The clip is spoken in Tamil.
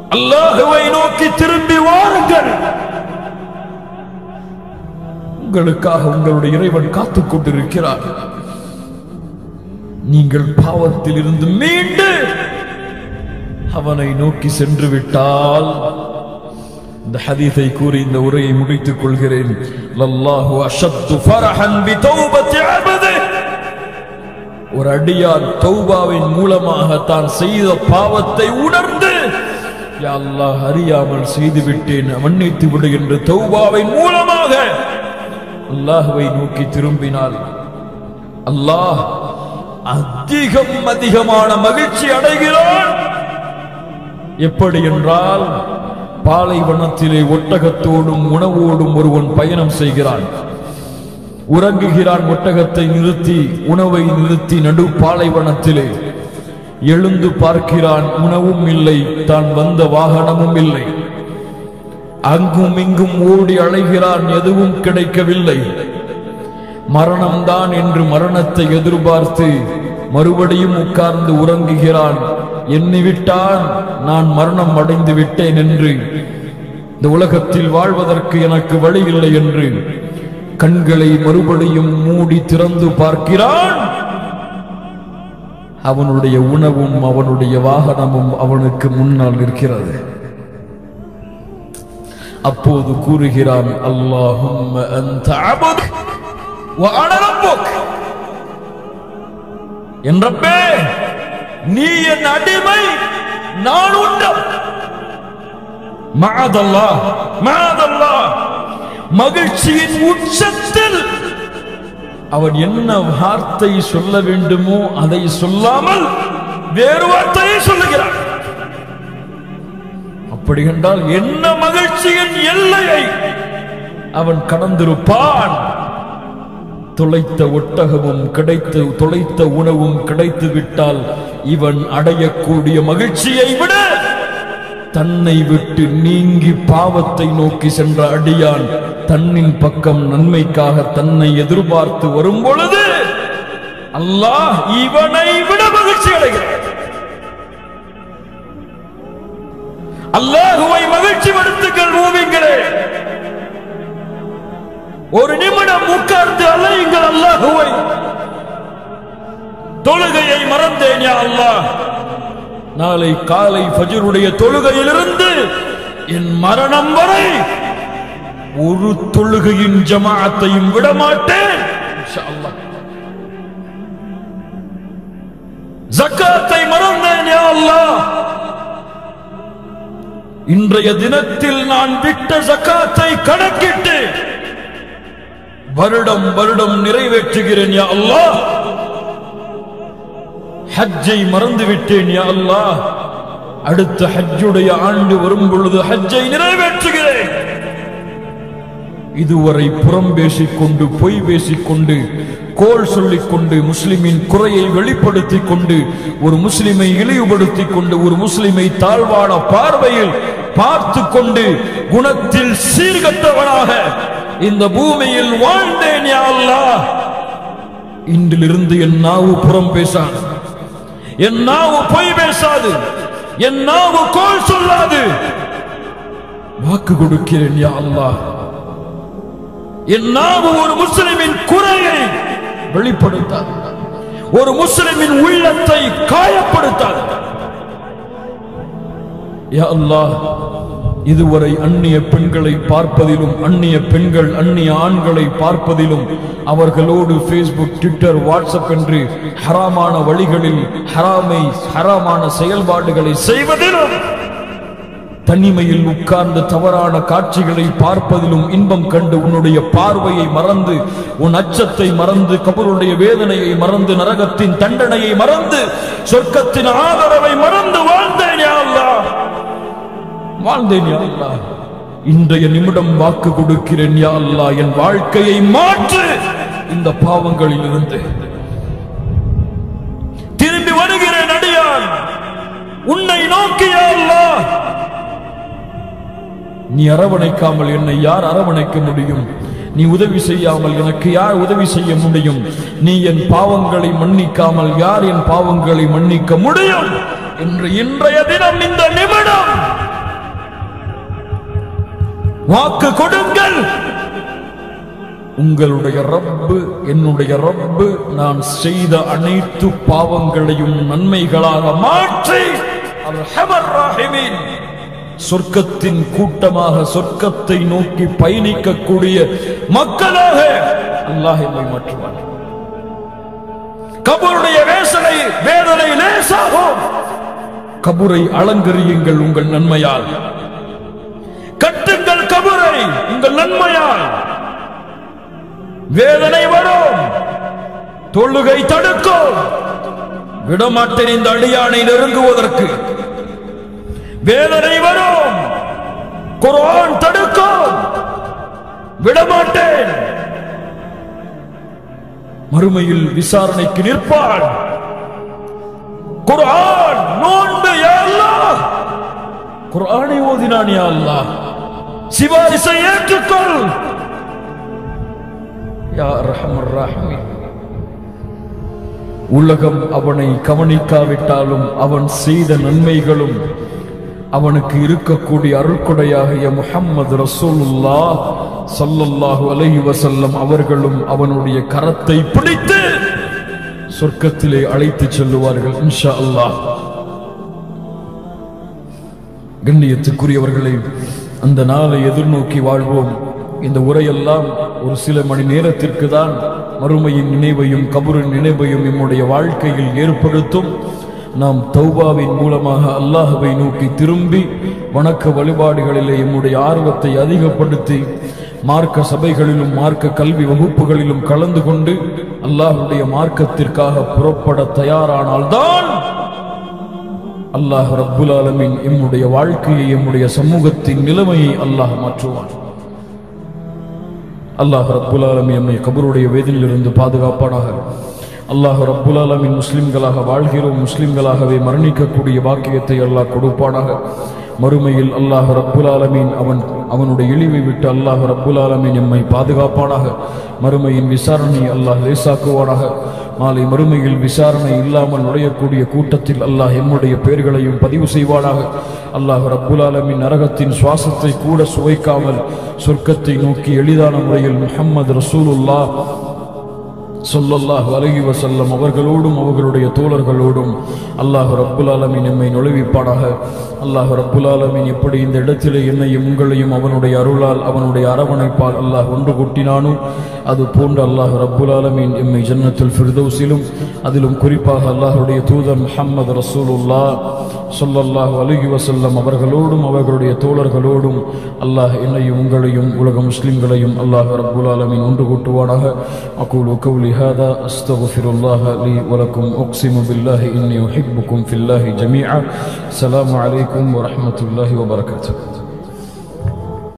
அல்லாஹுவை நோக்கி திரும்பி வாருங்கள் உங்களுக்காக உங்களுடைய இறைவன் காத்துக் கொண்டிருக்கிறார் நீங்கள் பாவத்தில் இருந்து மீண்டு அவனை நோக்கி சென்று விட்டால் இந்த ஹதீஸை கூறி இந்த உரையை முடித்துக் கொள்கிறேன் லல்லாஹு அஷத்து ஃபரஹன் பி தௌபத்தி அபதி ஒரு அடியார் தௌபாவின் மூலமாக தான் செய்த பாவத்தை உணர்ந்து யா அல்லாஹ் அறியாமல் செய்து விட்டேன் மன்னித்து விடு என்று தௌபாவின் மூலமாக அல்லாஹுவை நோக்கி திரும்பினால் அல்லாஹ் அதிகம் அதிகமான மகிழ்ச்சி அடைகிறான் எப்படி என்றால் பாலைவனத்திலே ஒட்டகத்தோடும் உணவோடும் ஒருவன் பயணம் செய்கிறான் உறங்குகிறான் ஒட்டகத்தை நிறுத்தி உணவை நிறுத்தி நடு பாலைவனத்திலே எழுந்து பார்க்கிறான் உணவும் இல்லை தான் வந்த வாகனமும் இல்லை அங்கும் இங்கும் ஓடி அலைகிறான் எதுவும் கிடைக்கவில்லை மரணம்தான் என்று மரணத்தை எதிர்பார்த்து மறுபடியும் உட்கார்ந்து உறங்குகிறான் எண்ணிவிட்டான் நான் மரணம் அடைந்து விட்டேன் என்று இந்த உலகத்தில் வாழ்வதற்கு எனக்கு வழி இல்லை என்று கண்களை மறுபடியும் மூடி திறந்து பார்க்கிறான் அவனுடைய உணவும் அவனுடைய வாகனமும் அவனுக்கு முன்னால் நிற்கிறது அப்போது கூறுகிறான் அல்லாஹும் அந்த என்றப்பே நீ என் அடிமை நான் உண்டம் மாதல்லா மாதல்லா மகிழ்ச்சியின் உச்சத்தில் அவன் என்ன வார்த்தை சொல்ல வேண்டுமோ அதை சொல்லாமல் வேறு வார்த்தையை சொல்லுகிறான் அப்படி என்றால் என்ன மகிழ்ச்சியின் எல்லையை அவன் கடந்திருப்பான் தொலைத்த ஒட்டகமும் கிடைத்த தொலைத்த உணவும் கிடைத்து விட்டால் இவன் அடையக்கூடிய மகிழ்ச்சியை விட தன்னை விட்டு நீங்கி பாவத்தை நோக்கி சென்ற அடியான் தன்னின் பக்கம் நன்மைக்காக தன்னை எதிர்பார்த்து வரும் பொழுது அல்லாஹ் இவனை விட மகிழ்ச்சி அடைகிறான் அல்லாஹுவை மகிழ்ச்சி படுத்துங்கள் மூவிங்களே ஒரு நிமிடம் உட்கார்ந்து அலையுங்கள் அல்லாஹுவை தொழுகையை மறந்தேன் யா அல்லாஹ் நாளை காலை ஃபஜ்ருடைய தொழுகையிலிருந்து என் மரணம் வரை ஒரு தொழுகையின் ஜமாஅத்தையும் விட மாட்டேன் இன்ஷா அல்லாஹ். ஜக்காத்தை மறந்தேன் யா அல்லாஹ் இன்றைய தினத்தில் நான் விட்ட ஜக்காத்தை கணக்கிட்டு வருடம் வருடம் நிறைவேற்றுகிறேன் யா அல்லாஹ் ஹஜ்ஜை மறந்து விட்டேன் யா அல்லாஹ் அடுத்த ஹஜ்ஜுடைய ஆண்டு வரும் பொழுது ஹஜ்ஜை நிறைவேற்றுகிறேன் இதுவரை புறம் பேசிக்கொண்டு பொய் பேசிக்கொண்டு கோல் சொல்லிக் கொண்டு முஸ்லிமின் குறையை வெளிப்படுத்திக் கொண்டு ஒரு முஸ்லிமை இழிவுபடுத்திக் கொண்டு ஒரு முஸ்லிமை தாழ்வான பார்வையில் பார்த்து கொண்டு குணத்தில் சீர்கட்டவனாக இந்த பூமியில் வாழ்ந்தேன் யா அல்லாஹ் இன்றிலிருந்து என் நாவு புறம் பேசாது என் நாவு பொய் பேசாது என் நாவு கோல் சொல்லாது வாக்கு கொடுக்கிறேன் யா அல்லாஹ் என் நாவு ஒரு முஸ்லிமின் குறையை வெளிப்படுத்தாது ஒரு முஸ்லிமின் உள்ளத்தை காயப்படுத்தாது யா அல்லாஹ் இதுவரை அந்நிய பெண்களை பார்ப்பதிலும் அந்நிய பெண்கள் அந்நிய ஆண்களை பார்ப்பதிலும் அவர்களோடு ஃபேஸ்புக் ட்விட்டர் வாட்ஸ்அப் என்று ஹராமான வழிகளில் ஹராமை ஹராமான செயல்பாடுகளை செய்வதிலும் தனிமையில் உட்கார்ந்து தவறான காட்சிகளை பார்ப்பதிலும் இன்பம் கண்டு உன்னுடைய பார்வையை மறந்து உன் அச்சத்தை மறந்து கபருடைய வேதனையை மறந்து நரகத்தின் தண்டனையை மறந்து சொர்க்கத்தின் ஆதரவை மறந்து வாழ்ந்தேன் யா அல்லாஹ் வாழ்ந்தேன் யா அல்லாஹ் இன்றைய நிமிடம் வாக்கு கொடுக்கிறேன் யா அல்லாஹ் என் வாழ்க்கையை மாற்று இந்த பாவங்களில் இருந்து திரும்பி வருகிறேன் அடியான் உன்னை நோக்கி யா அல்லாஹ் நீ அரவணைக்காமல் என்னை யார் அரவணைக்க முடியும் நீ உதவி செய்யாமல் எனக்கு யார் உதவி செய்ய முடியும் நீ என் பாவங்களை மன்னிக்காமல் யார் என் பாவங்களை மன்னிக்க முடியும் என்று இன்றைய தினம் இந்த நிமிடம் வாக்கு கொடுங்கள் உங்களுடைய ரப்பு என்னுடைய ரப்பு நான் செய்த அனைத்து பாவங்களையும் நன்மைகளாக மாற்றி அர்ஹமர் ராஹிமீன் சொர்க்கத்தின் கூட்டமாக சொர்க்கத்தை நோக்கி பயணிக்கக்கூடிய மக்களாக அல்லாஹ் என்னை மாற்றுவான் கபருடைய வேசனை வேதனை லேசாகும் கபுரை அலங்கரியுங்கள் உங்கள் நன்மையால் கட்டுங்கள் கபுரை உங்கள் நன்மையால் வேதனை வரும் தொழுகை தடுக்கும் விடமாட்டேன் இந்த அடியானை நெருங்குவதற்கு வேதனை வரும் குர்ஆன் தடுக்கும் விடமாட்டேன் மறுமையில் விசாரணைக்கு நிற்பான் குர்ஆன் நோன்பு யா அல்லாஹ் குர்ஆனை ஓதினான் யா அல்லாஹ் சிபாரிசை ஏற்றுக்கொள் யா அர்ஹமர் ராஹிமீன் உலகம் அவனை கவனிக்காவிட்டாலும் அவன் செய்த நன்மைகளும் அவனுக்கு இருக்கக்கூடிய அருள்கொடையாகிய முஹம்மது ரசூலுல்லா ஸல்லல்லாஹு அலைஹி வஸல்லம் அவர்களும் அவனுடைய கரத்தை பிடித்து சொர்க்கத்திலே அழைத்து செல்லுவார்கள் இன்ஷா அல்லாஹ் கண்ணியத்துக்குரியவர்களை அந்த நாளை எதிர்நோக்கி வாழ்வோம் இந்த உரையெல்லாம் ஒரு சில மணி நேரத்திற்கு தான் மறுமையின் நினைவையும் கபரின் நினைவையும் நம்முடைய வாழ்க்கையில் ஏற்படுத்தும் நாம் தௌபாவின் மூலமாக அல்லாஹுவை நோக்கி திரும்பி வணக்க வழிபாடுகளிலே நம்முடைய ஆர்வத்தை அதிகப்படுத்தி மார்க்க சபைகளிலும் மார்க்க கல்வி வகுப்புகளிலும் கலந்து கொண்டு அல்லாஹுடைய மார்க்கத்திற்காக புறப்பட தயாரானால்தான் அல்லாஹ் ரப்புல் ஆலமீன் எம்முடைய வாழ்க்கையை எம்முடைய சமூகத்தின் நிலைமையை அல்லாஹ் மாற்றுவான் அல்லாஹ் ரப்புல் ஆலமீன் எம்மை கபருடைய வேதிலிருந்து பாதுகாப்பானாக அல்லாஹ் ரப்புல் ஆலமீன் முஸ்லிம்களாக வாழ்கிறோம் முஸ்லிம்களாகவே மரணிக்கக்கூடிய பாக்கியத்தை அல்லாஹ் கொடுப்பானாக மறுமையில் அல்லாஹ் ரப்புல் ஆலமீன் அவன் அவனுடைய இழிவை விட்டு அல்லாஹ் ரப்புல் ஆலமீன் எம்மை பாதுகாப்பானாக மறுமையின் விசாரணை அல்லாஹ் லேசாக்குவானாக நாளை மறுமையில் விசாரணை இல்லாமல் நுழையக்கூடிய கூட்டத்தில் அல்லாஹ் எம்முடைய பெயர்களையும் பதிவு செய்வானாக அல்லாஹ் ரப்புல் ஆலமின் நரகத்தின் சுவாசத்தை கூட சுவைக்காமல் சொர்க்கத்தை நோக்கி எளிதான முறையில் முஹம்மது ரசூலுல்லா சொல்லல்லாஹு அலைஹி வஸல்லம் அவர்களோடும் அவர்களுடைய தோழர்களோடும் அல்லாஹ் ரப்புல் ஆலமீன் எம்மை நுழைவிப்பானாக அல்லாஹ் ரப்புல் ஆலமீன் எப்படி இந்த இடத்திலே என்னையும் உங்களையும் அவனுடைய அருளால் அவனுடைய அரவணைப்பால் அல்லாஹ் ஒன்று கூட்டினானோ அது போன்று அல்லாஹ் ரப்புல் ஆலமீன் எம்மை ஜன்னத்துல் ஃபிர்தௌஸிலும் அதிலும் குறிப்பாக அல்லாஹ்வுடைய தூதர் முஹம்மது ரசூலுல்லா சொல்லல்லாஹு அலைஹி வஸல்லம் அவர்களோடும் அவர்களுடைய தோழர்களோடும் அல்லாஹ் என்னையும் உங்களையும் உலக முஸ்லிம்களையும் அல்லாஹ் ரப்புல் ஆலமீன் ஒன்று கூட்டுவானாக அகூலு கௌலி هذا أستغفر الله لي ولكم أقسم بالله إني أحبكم في الله جميعا السلام عليكم ورحمة الله وبركاته